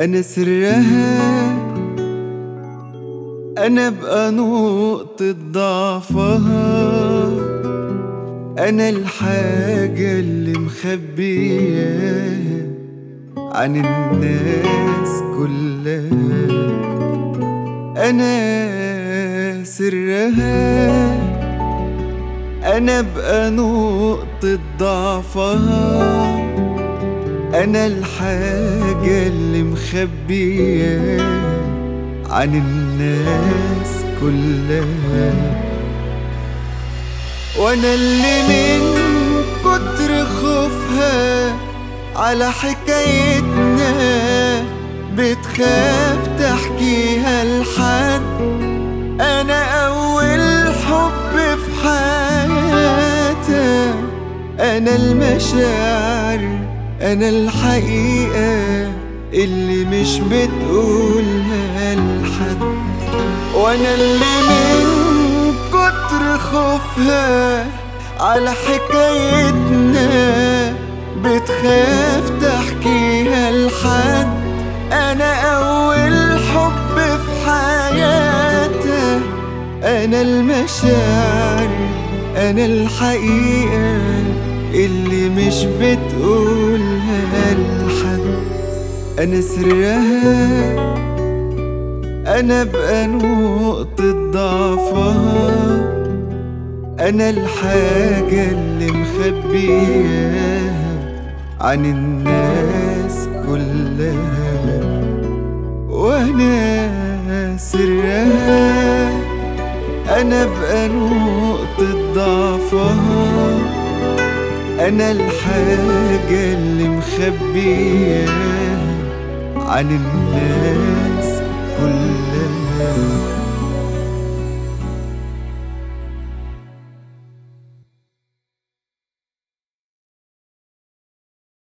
أنا سرها أنا بقى نقطة ضعفها أنا الحاجة اللي مخبية عن الناس كلها أنا سرها أنا بقى نقطة ضعفها أنا الحاجة اللي مخبية عن الناس كلها وأنا اللي من كتر خوفها على حكايتنا بتخاف تحكيها لحد أنا أول حب في حياتها أنا المشاعر أنا الحقيقة اللي مش بتقولها لحد وأنا اللي من كتر خوفها على حكايتنا بتخاف تحكيها لحد أنا أول حب في حياتها أنا المشاعر أنا الحقيقة اللي مش بتقولها لحد أنا سرها أنا بقى نقطة ضعفها أنا الحاجة اللي مخبيها عن الناس كلها وأنا سرها أنا بقى نقطة ضعفها أنا الحاجة اللي مخبية عن الناس كلها